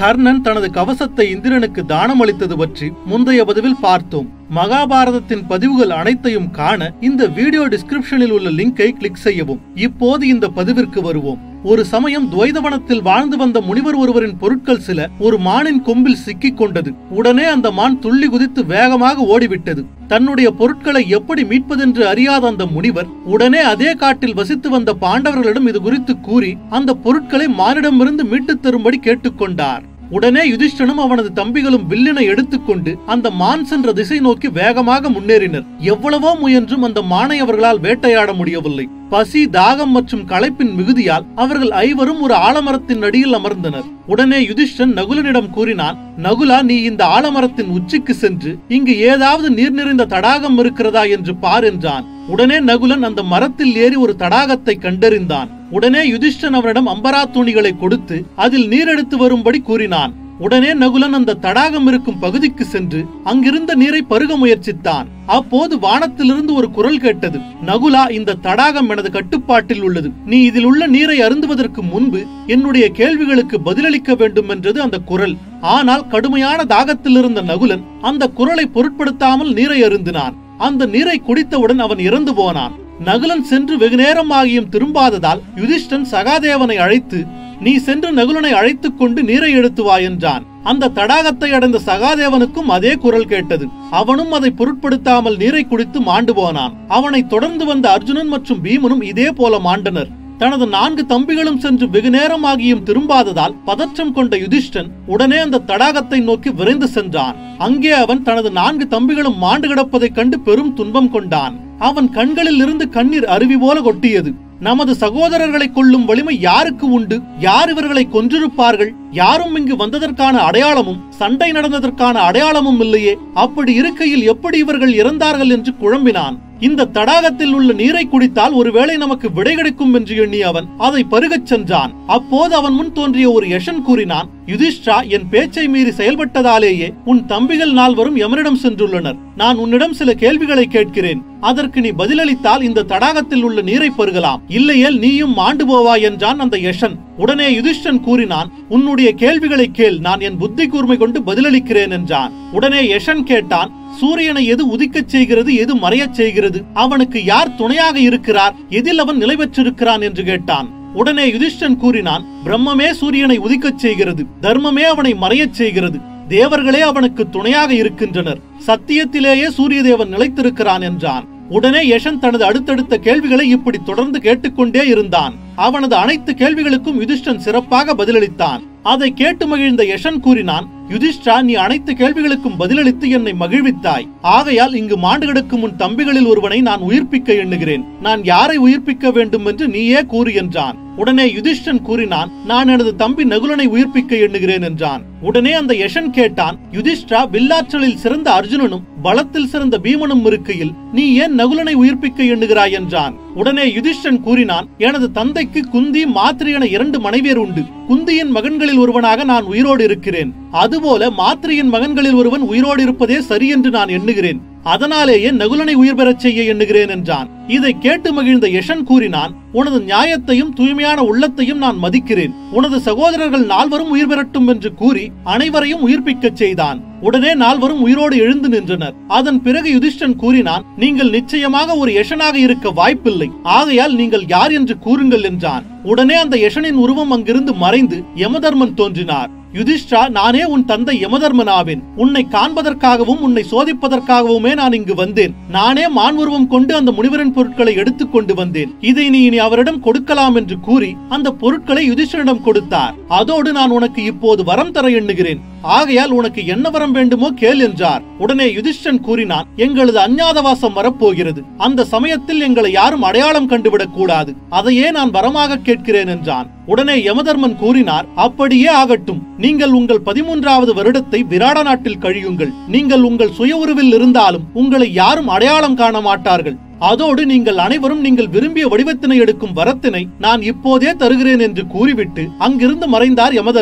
கர்ணன் தனது கவசத்தை இந்திரனுக்கு தானம் அளித்தது பற்றி முந்தைய பதிவில் பார்த்தோம் மகாபாரதத்தின் பதிவுகள் அனைத்தையும் காண இந்த வீடியோ டிஸ்கிரிப்ஷனில் உள்ள லிங்கை கிளிக் செய்யவும் இப்போது இந்த பதிவிற்கு வருவோம் ஒரு சமயம் துவைதவனத்தில் வாழ்ந்து வந்த முனிவர் ஒருவரின் பொருட்கள் சில ஒரு மானின் கொம்பில் சிக்கிக் கொண்டது உடனே அந்த மான் துள்ளி குதித்து வேகமாக ஓடிவிட்டது தன்னுடைய பொருட்களை எப்படி மீட்பதென்று அறியாத அந்த முனிவர் உடனே அதே காட்டில் வசித்து வந்த பாண்டவர்களிடம் இது குறித்து கூறி அந்த பொருட்களை மானிடமிருந்து மீட்டுத் தரும்படி கேட்டுக்கொண்டார் உடனே யுதிஷ்டனும் அவனது தம்பிகளும் வில்லினை எடுத்துக்கொண்டு அந்த மான் சென்ற திசை நோக்கி வேகமாக முன்னேறினர் எவ்வளவோ முயன்றும் அந்த மானை அவர்களால் வேட்டையாட முடியவில்லை பசி தாகம் மற்றும் களைப்பின் மிகுதியால் அவர்கள் ஐவரும் ஒரு ஆலமரத்தின் அடியில் அமர்ந்தனர் உடனே யுதிஷ்டன் நகுலனிடம் கூறினான் நகுலா நீ இந்த ஆலமரத்தின் உச்சிக்கு சென்று இங்கு ஏதாவது நீர் நிறைந்த தடாகம் இருக்கிறதா என்று பார் என்றான் உடனே நகுலன் அந்த மரத்தில் ஏறி ஒரு தடாகத்தை கண்டறிந்தான் உடனே யுதிஷ்டன் அவனிடம் அம்பரா துணிகளை கொடுத்து அதில் நீர் எடுத்து வரும்படி கூறினான் உடனே நகுலன் அந்த தடாகம் இருக்கும் பகுதிக்கு சென்று அங்கிருந்த நீரை பருக முயற்சித்தான் அப்போது வானத்திலிருந்து ஒரு குரல் கேட்டது நகுலா இந்த தடாகம் எனது கட்டுப்பாட்டில் உள்ளது நீ இதில் உள்ள நீரை அருந்துவதற்கு முன்பு என்னுடைய கேள்விகளுக்கு பதிலளிக்க வேண்டும் என்றது அந்த குரல் ஆனால் கடுமையான தாகத்தில் இருந்த நகுலன் அந்த குரலை பொருட்படுத்தாமல் நீரை அருந்தினான் அந்த நீரை குடித்தவுடன் அவன் இறந்து போனான் நகுலன் சென்று வெகு நேரம் ஆகியும் திரும்பாததால் யுதிஷ்டன் சகாதேவனை அழைத்து நீ சென்று நகுலனை அழைத்துக் கொண்டு நீரை எடுத்து வா என்றான் அந்த தடாகத்தை அடைந்த சகாதேவனுக்கும் அதே குரல் கேட்டது அவனும் அதை பொருட்படுத்தாமல் நீரை குடித்து மாண்டு போனான் அவனை தொடர்ந்து வந்த அர்ஜுனன் மற்றும் பீமனும் இதே போல மாண்டனர் தனது நான்கு தம்பிகளும் சென்று வெகு நேரம் ஆகியும் திரும்பாததால் பதற்றம் கொண்ட யுதிஷ்டன் உடனே அந்த தடாகத்தை நோக்கி விரைந்து சென்றான் அங்கே அவன் தனது நான்கு தம்பிகளும் மாண்டு கிடப்பதைக் கண்டு பெரும் துன்பம் கொண்டான் அவன் கண்களில் இருந்து கண்ணீர் அருவி போல கொட்டியது நமது சகோதரர்களை கொள்ளும் வலிமை யாருக்கு உண்டு யார் இவர்களை கொன்றிருப்பார்கள் யாரும் இங்கு வந்ததற்கான அடையாளமும் சண்டை நடந்ததற்கான அடையாளமும் இல்லையே அப்படி இருக்கையில் எப்படி இவர்கள் இறந்தார்கள் என்று குழம்பினான் இந்த தடாகத்தில் உள்ள நீரை குடித்தால் ஒருவேளை நமக்கு விடை கிடைக்கும் என்று எண்ணி அவன் அதை பருகச் சென்றான் அப்போது அவன் முன் தோன்றிய ஒரு யஷன் கூறினான் யுதிஷ்டா என் பேச்சை மீறி செயல்பட்டதாலேயே உன் தம்பிகள் நால்வரும் எமரிடம் சென்றுள்ளனர் நான் உன்னிடம் சில கேள்விகளை கேட்கிறேன் அதற்கு நீ பதிலளித்தால் இந்த தடாகத்தில் உள்ள நீரை பருகலாம் இல்லையேல் நீயும் மாண்டு போவாய் என்றான் அந்த யஷன் உடனே யுதிஷ்டன் கூறினான் உன்னுடைய கேள்விகளை கேள் நான் என் புத்தி கூர்மை கொண்டு பதிலளிக்கிறேன் என்றான் உடனே யஷன் கேட்டான் சூரியனை எது உதிக்கச் செய்கிறது எது மறையச் செய்கிறது அவனுக்கு யார் துணையாக இருக்கிறார் எதில் அவன் நிலை பெற்றிருக்கிறான் என்று கேட்டான் உடனே யுதிஷ்டன் கூறினான் பிரம்மமே சூரியனை உதிக்கச் செய்கிறது தர்மமே அவனை மறையச் செய்கிறது தேவர்களே அவனுக்கு துணையாக இருக்கின்றனர் சத்தியத்திலேயே சூரிய தேவன் நிலைத்திருக்கிறான் என்றான் உடனே யஷன் தனது அடுத்தடுத்த கேள்விகளை இப்படி தொடர்ந்து கேட்டுக்கொண்டே இருந்தான் அவனது அனைத்து கேள்விகளுக்கும் யுதிஷ்டன் சிறப்பாக பதிலளித்தான் அதை கேட்டு மகிழ்ந்த யஷன் கூறினான் யுதிஷ்டா நீ அனைத்து கேள்விகளுக்கும் பதிலளித்து என்னை மகிழ்வித்தாய் ஆகையால் இங்கு மாண்டு கிடக்கும் உன் தம்பிகளில் ஒருவனை நான் உயிர்ப்பிக்க எண்ணுகிறேன் நான் யாரை உயிர்ப்பிக்க வேண்டும் என்று நீயே கூறு என்றான் உடனே யுதிஷ்டன் கூறினான் நான் எனது தம்பி நகுலனை உயிர்ப்பிக்க எண்ணுகிறேன் என்றான் உடனே அந்த யஷன் கேட்டான் யுதிஷ்டா வில்லாற்றலில் சிறந்த அர்ஜுனனும் பலத்தில் சிறந்த பீமனும் இருக்கையில் நீ ஏன் நகுலனை உயிர்ப்பிக்க எண்ணுகிறாய் என்றான் உடனே யுதிஷ்டன் கூறினான் எனது தந்தைக்கு குந்தி மாத்திரி என இரண்டு மனைவியர் உண்டு குந்தியின் மகன்களில் ஒருவனாக நான் உயிரோடு இருக்கிறேன் அதுபோல மாத்திரியின் மகன்களில் ஒருவன் உயிரோடு இருப்பதே சரி என்று நான் எண்ணுகிறேன் அதனாலேயே நகுலனை உயிர் பெறச் செய்ய எண்ணுகிறேன் என்றான் இதை கேட்டு மகிழ்ந்த யஷன் கூறினான் உனது நியாயத்தையும் தூய்மையான உள்ளத்தையும் நான் மதிக்கிறேன் உனது சகோதரர்கள் நால்வரும் உயிர் பெறட்டும் என்று கூறி அனைவரையும் உயிர்ப்பிக்கச் செய்தான் உடனே நால்வரும் உயிரோடு எழுந்து நின்றனர் அதன் பிறகு யுதிஷ்டன் கூறினான் நீங்கள் நிச்சயமாக ஒரு யஷனாக இருக்க வாய்ப்பில்லை ஆகையால் நீங்கள் யார் என்று கூறுங்கள் என்றான் உடனே அந்த யஷனின் உருவம் அங்கிருந்து மறைந்து யமதர்மன் தோன்றினார் யுதிஷ்டா நானே உன் தந்தை யமதர்மனாவேன் உன்னை காண்பதற்காகவும் உன்னை சோதிப்பதற்காகவுமே நான் இங்கு வந்தேன் நானே மான் உருவம் கொண்டு அந்த முனிவரின் பொருட்களை எடுத்துக் கொண்டு வந்தேன் இதை நீ இனி அவரிடம் கொடுக்கலாம் என்று கூறி அந்த பொருட்களை யுதிஷ்டனிடம் கொடுத்தார் அதோடு நான் உனக்கு இப்போது வரம் தர எண்ணுகிறேன் ஆகையால் உனக்கு என்ன வரம் வேண்டுமோ கேள் என்றார் உடனே யுதிஷ்டன் கூறினான் எங்களது அஞ்ஞாதவாசம் வரப்போகிறது அந்த சமயத்தில் எங்களை யாரும் அடையாளம் கண்டுவிடக் கூடாது அதையே நான் வரமாக கேட்கிறேன் என்றான் உடனே யமதர்மன் கூறினார் அப்படியே ஆகட்டும் நீங்கள் உங்கள் பதிமூன்றாவது வருடத்தை விராட நாட்டில் கழியுங்கள் நீங்கள் உங்கள் சுய உருவில் இருந்தாலும் உங்களை யாரும் அடையாளம் காண மாட்டார்கள் அதோடு நீங்கள் அனைவரும் நீங்கள் விரும்பிய வடிவத்தினை எடுக்கும் வரத்தினை நான் இப்போதே தருகிறேன் என்று கூறிவிட்டு அங்கிருந்து மறைந்தார் யமதர்மன்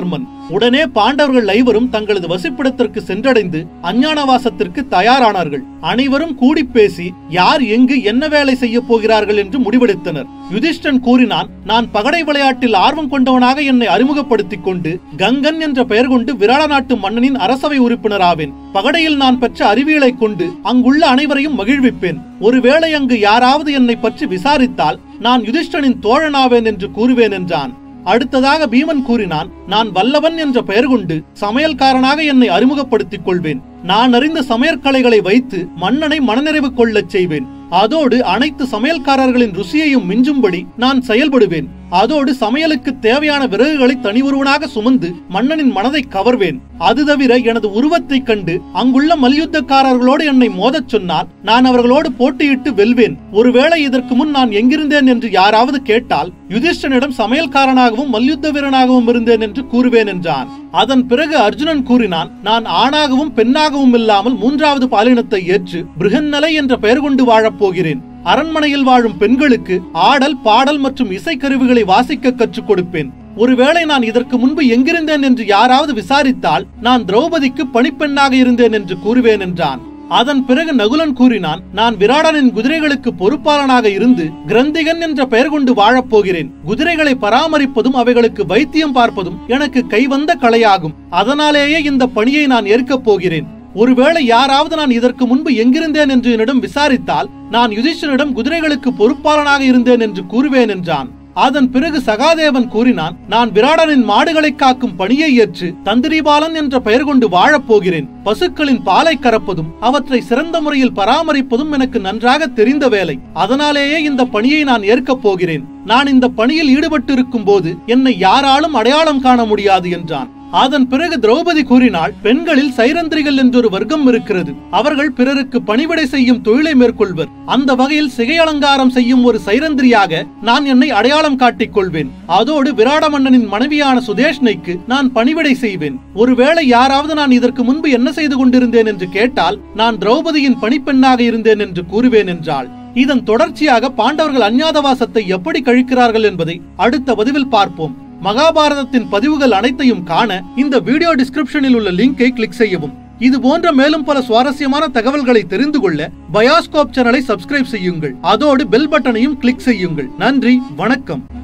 உடனே பாண்டவர்கள் ஐவரும் தங்களது வசிப்பிடத்திற்கு சென்றடைந்து அஞ்ஞானவாசத்திற்கு தயாரானார்கள் அனைவரும் கூடி பேசி யார் எங்கு என்ன வேலை செய்ய போகிறார்கள் என்று முடிவெடுத்தனர் யுதிஷ்டன் கூறினான் நான் பகடை விளையாட்டில் ஆர்வம் கொண்டவனாக என்னை அறிமுகப்படுத்திக் கொண்டு கங்கன் என்ற பெயர் கொண்டு விராட நாட்டு மன்னனின் அரசவை உறுப்பினராவேன் பகடையில் நான் பெற்ற அறிவியலை கொண்டு அங்குள்ள அனைவரையும் மகிழ்விப்பேன் ஒருவேளை அங்கு யாராவது என்னை பற்றி விசாரித்தால் நான் யுதிஷ்டனின் தோழனாவேன் என்று கூறுவேன் என்றான் அடுத்ததாக பீமன் கூறினான் நான் வல்லவன் என்ற பெயர் கொண்டு சமையல்காரனாக என்னை அறிமுகப்படுத்திக் கொள்வேன் நான் அறிந்த சமையற்கலைகளை வைத்து மன்னனை மனநிறைவு கொள்ளச் செய்வேன் அதோடு அனைத்து சமையல்காரர்களின் ருசியையும் மிஞ்சும்படி நான் செயல்படுவேன் அதோடு சமையலுக்கு தேவையான விறகுகளை தனி ஒருவனாக சுமந்து மன்னனின் மனதை கவர்வேன் அது தவிர எனது உருவத்தைக் கண்டு அங்குள்ள மல்யுத்தக்காரர்களோடு என்னை மோதச் சொன்னால் நான் அவர்களோடு போட்டியிட்டு வெல்வேன் ஒருவேளை இதற்கு முன் நான் எங்கிருந்தேன் என்று யாராவது கேட்டால் யுதிஷ்டனிடம் சமையல்காரனாகவும் மல்யுத்த வீரனாகவும் இருந்தேன் என்று கூறுவேன் என்றான் அதன் பிறகு அர்ஜுனன் கூறினான் நான் ஆணாகவும் பெண்ணாகவும் இல்லாமல் மூன்றாவது பாலினத்தை ஏற்று பிருகன்னலை என்ற பெயர் கொண்டு வாழப் போகிறேன் அரண்மனையில் வாழும் பெண்களுக்கு ஆடல் பாடல் மற்றும் இசைக்கருவிகளை வாசிக்க கற்றுக் கொடுப்பேன் ஒருவேளை நான் இதற்கு முன்பு எங்கிருந்தேன் என்று யாராவது விசாரித்தால் நான் திரௌபதிக்கு பணிப்பெண்ணாக இருந்தேன் என்று கூறுவேன் என்றான் அதன் பிறகு நகுலன் கூறினான் நான் விராடனின் குதிரைகளுக்கு பொறுப்பாளனாக இருந்து கிரந்திகன் என்ற பெயர் கொண்டு வாழப் போகிறேன் குதிரைகளை பராமரிப்பதும் அவைகளுக்கு வைத்தியம் பார்ப்பதும் எனக்கு கைவந்த கலையாகும் அதனாலேயே இந்த பணியை நான் ஏற்கப் போகிறேன் ஒருவேளை யாராவது நான் இதற்கு முன்பு எங்கிருந்தேன் என்று என்னிடம் விசாரித்தால் நான் யுதிஷ்டனிடம் குதிரைகளுக்கு பொறுப்பாளனாக இருந்தேன் என்று கூறுவேன் என்றான் அதன் பிறகு சகாதேவன் கூறினான் நான் விராடனின் மாடுகளை காக்கும் பணியை ஏற்று தந்திரிபாலன் என்ற பெயர் கொண்டு வாழப் போகிறேன் பசுக்களின் பாலை கறப்பதும் அவற்றை சிறந்த முறையில் பராமரிப்பதும் எனக்கு நன்றாக தெரிந்த வேலை அதனாலேயே இந்த பணியை நான் ஏற்கப் போகிறேன் நான் இந்த பணியில் ஈடுபட்டிருக்கும் போது என்னை யாராலும் அடையாளம் காண முடியாது என்றான் அதன் பிறகு திரௌபதி கூறினாள் பெண்களில் சைரந்திரிகள் என்றொரு வர்க்கம் இருக்கிறது அவர்கள் பிறருக்கு பணிவிடை செய்யும் தொழிலை மேற்கொள்வர் அந்த வகையில் சிகை அலங்காரம் செய்யும் ஒரு சைரந்திரியாக நான் என்னை அடையாளம் காட்டிக் கொள்வேன் அதோடு விராட மன்னனின் மனைவியான சுதேஷ்னைக்கு நான் பணிவிடை செய்வேன் ஒருவேளை யாராவது நான் இதற்கு முன்பு என்ன செய்து கொண்டிருந்தேன் என்று கேட்டால் நான் திரௌபதியின் பணிப்பெண்ணாக இருந்தேன் என்று கூறுவேன் என்றாள் இதன் தொடர்ச்சியாக பாண்டவர்கள் அஞ்ஞாதவாசத்தை எப்படி கழிக்கிறார்கள் என்பதை அடுத்த பதிவில் பார்ப்போம் மகாபாரதத்தின் பதிவுகள் அனைத்தையும் காண இந்த வீடியோ டிஸ்கிரிப்ஷனில் உள்ள லிங்கை கிளிக் செய்யவும் இது போன்ற மேலும் பல சுவாரஸ்யமான தகவல்களை தெரிந்து கொள்ள பயாஸ்கோப் சேனலை சப்ஸ்கிரைப் செய்யுங்கள் அதோடு பெல் பட்டனையும் கிளிக் செய்யுங்கள் நன்றி வணக்கம்